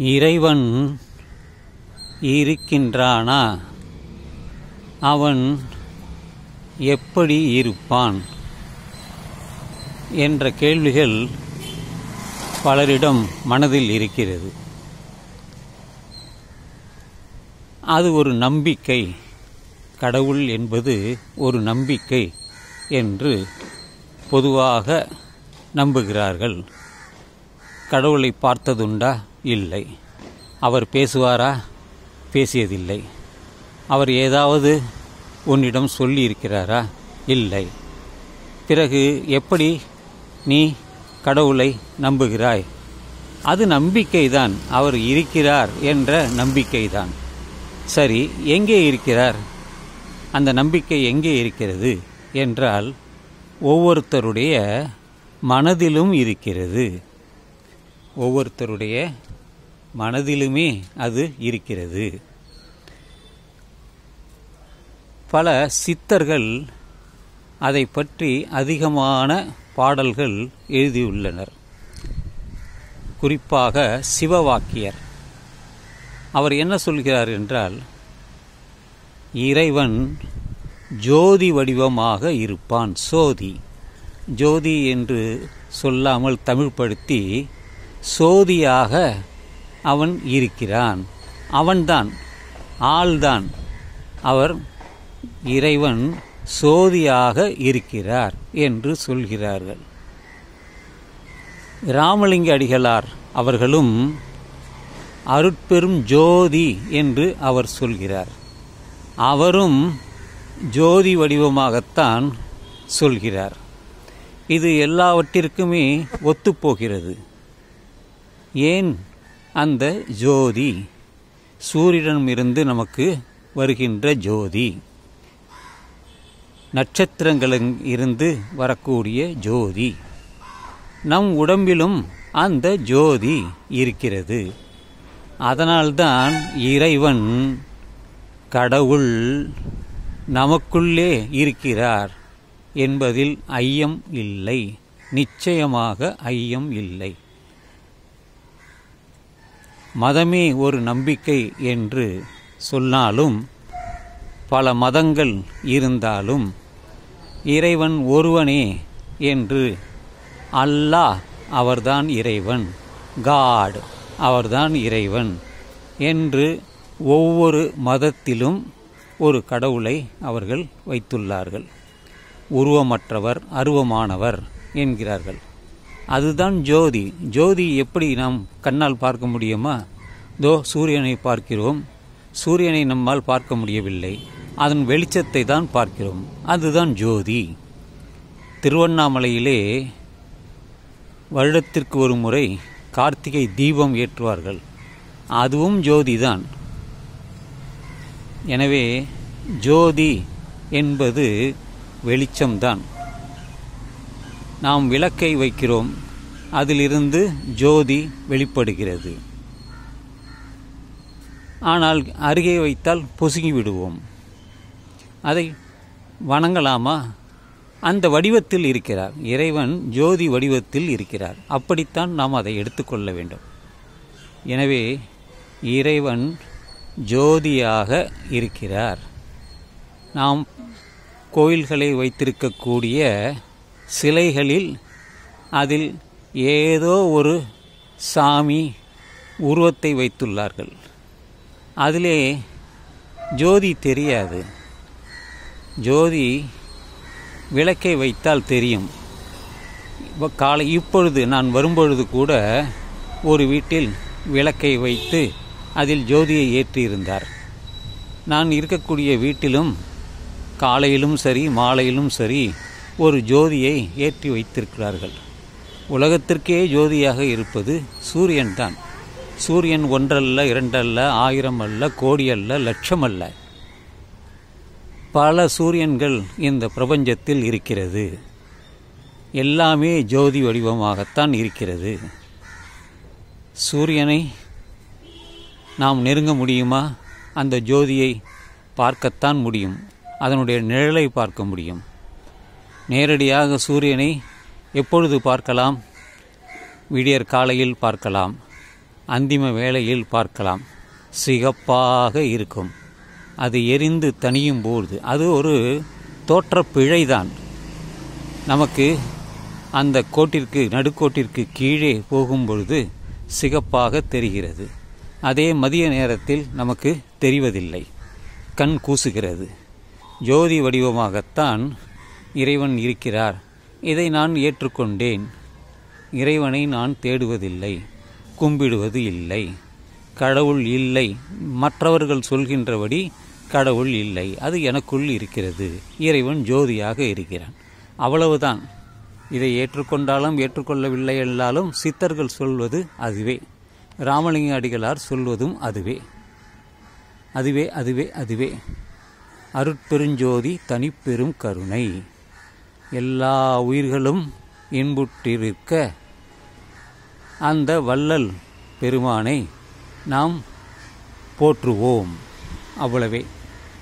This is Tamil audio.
இறைவன் இருக்கின்றானா அவன் எப்படி இருப்பான் என்ற கேள்விகள் பலரிடம் மனதில் இருக்கிறது அது ஒரு நம்பிக்கை கடவுள் என்பது ஒரு நம்பிக்கை என்று பொதுவாக நம்புகிறார்கள் கடவுளை பார்த்ததுண்டா இல்லை அவர் பேசுவாரா பேசியதில்லை அவர் ஏதாவது உன்னிடம் சொல்லி இருக்கிறாரா இல்லை பிறகு எப்படி நீ கடவுளை நம்புகிறாய் அது நம்பிக்கைதான் அவர் இருக்கிறார் என்ற நம்பிக்கைதான் சரி எங்கே இருக்கிறார் அந்த நம்பிக்கை எங்கே இருக்கிறது என்றால் ஒவ்வொருத்தருடைய மனதிலும் இருக்கிறது ஒவ்வொருத்தருடைய மனதிலுமே அது இருக்கிறது பல சித்தர்கள் அதை பற்றி அதிகமான பாடல்கள் எழுதியுள்ளனர் குறிப்பாக சிவவாக்கியர் அவர் என்ன சொல்கிறார் என்றால் இறைவன் ஜோதி வடிவமாக இருப்பான் சோதி ஜோதி என்று சொல்லாமல் தமிழ்படுத்தி சோதியாக அவன் இருக்கிறான் அவன்தான் ஆள்தான் அவர் இறைவன் சோதியாக இருக்கிறார் என்று சொல்கிறார்கள் ராமலிங்க அடிகளார் அவர்களும் அருட்பெரும் ஜோதி என்று அவர் சொல்கிறார் அவரும் ஜோதி வடிவமாகத்தான் சொல்கிறார் இது எல்லாவற்றிற்குமே ஒத்துப்போகிறது ஏன் அந்த ஜோதி சூரியனிடமிருந்து நமக்கு வருகின்ற ஜோதி நட்சத்திரங்களில் இருந்து வரக்கூடிய ஜோதி நம் உடம்பிலும் அந்த ஜோதி இருக்கிறது அதனால்தான் இறைவன் கடவுள் நமக்குள்ளே இருக்கிறார் என்பதில் ஐயம் இல்லை நிச்சயமாக ஐயம் இல்லை மதமே ஒரு நம்பிக்கை என்று சொன்னாலும் பல மதங்கள் இருந்தாலும் இறைவன் ஒருவனே என்று அல்லாஹ் அவர்தான் இறைவன் காட் அவர்தான் இறைவன் என்று ஒவ்வொரு மதத்திலும் ஒரு கடவுளை அவர்கள் வைத்துள்ளார்கள் உருவமற்றவர் அருவமானவர் என்கிறார்கள் அதுதான் ஜோதி ஜோதி எப்படி நாம் கண்ணால் பார்க்க முடியுமா தோ சூரியனை பார்க்கிறோம் சூரியனை நம்மால் பார்க்க முடியவில்லை அதன் வெளிச்சத்தை தான் பார்க்கிறோம் அதுதான் ஜோதி திருவண்ணாமலையிலே வருடத்திற்கு ஒரு முறை கார்த்திகை தீபம் ஏற்றுவார்கள் அதுவும் ஜோதிதான் எனவே ஜோதி என்பது வெளிச்சம்தான் நாம் விளக்கை வைக்கிறோம் அதிலிருந்து ஜோதி வெளிப்படுகிறது ஆனால் அருகே வைத்தால் பொசுங்கி விடுவோம் அதை வணங்கலாமா அந்த வடிவத்தில் இருக்கிறார் இறைவன் ஜோதி வடிவத்தில் இருக்கிறார் அப்படித்தான் நாம் அதை எடுத்துக்கொள்ள வேண்டும் எனவே இறைவன் ஜோதியாக இருக்கிறார் நாம் கோயில்களை வைத்திருக்கக்கூடிய சிலைகளில் அதில் ஏதோ ஒரு சாமி உருவத்தை வைத்துள்ளார்கள் அதிலே ஜோதி தெரியாது ஜோதி விளக்கை வைத்தால் தெரியும் காலை இப்பொழுது நான் வரும்பொழுது கூட ஒரு வீட்டில் விளக்கை வைத்து அதில் ஜோதியை ஏற்றியிருந்தார் நான் இருக்கக்கூடிய வீட்டிலும் காலையிலும் சரி மாலையிலும் சரி ஒரு ஜோதியை ஏற்றி வைத்திருக்கிறார்கள் உலகத்திற்கே ஜோதியாக இருப்பது சூரியன் தான் சூரியன் ஒன்றல்ல இரண்டல்ல ஆயிரம் அல்ல கோடி அல்ல லட்சம் அல்ல பல சூரியன்கள் இந்த பிரபஞ்சத்தில் இருக்கிறது எல்லாமே ஜோதி வடிவமாகத்தான் இருக்கிறது சூரியனை நாம் நெருங்க முடியுமா அந்த ஜோதியை பார்க்கத்தான் முடியும் அதனுடைய நிழலை பார்க்க முடியும் நேரடியாக சூரியனை எப்பொழுது பார்க்கலாம் விடியற் காலையில் பார்க்கலாம் அந்திம வேளையில் பார்க்கலாம் சிகப்பாக இருக்கும் அது எரிந்து தணியும் போது அது ஒரு தோற்ற பிழைதான் நமக்கு அந்த கோட்டிற்கு நடுக்கோட்டிற்கு கீழே போகும் பொழுது சிகப்பாக தெரிகிறது அதே மதிய நேரத்தில் நமக்கு தெரிவதில்லை கண் கூசுகிறது ஜோதி வடிவமாகத்தான் இறைவன் இருக்கிறார் இதை நான் ஏற்றுக்கொண்டேன் இறைவனை நான் தேடுவதில்லை கும்பிடுவது இல்லை கடவுள் இல்லை மற்றவர்கள் சொல்கின்றபடி கடவுள் இல்லை அது எனக்குள் இருக்கிறது இறைவன் ஜோதியாக இருக்கிறான் அவ்வளவுதான் இதை ஏற்றுக்கொண்டாலும் ஏற்றுக்கொள்ளவில்லை என்றாலும் சித்தர்கள் சொல்வது அதுவே ராமலிங்க அடிகளார் சொல்வதும் அதுவே அதுவே அதுவே அதுவே அருட்பெருஞ்சோதி தனிப்பெரும் கருணை எல்லா உயிர்களும் இன்புற்றிருக்க அந்த வள்ளல் பெருமானை நாம் போற்றுவோம் அவ்வளவே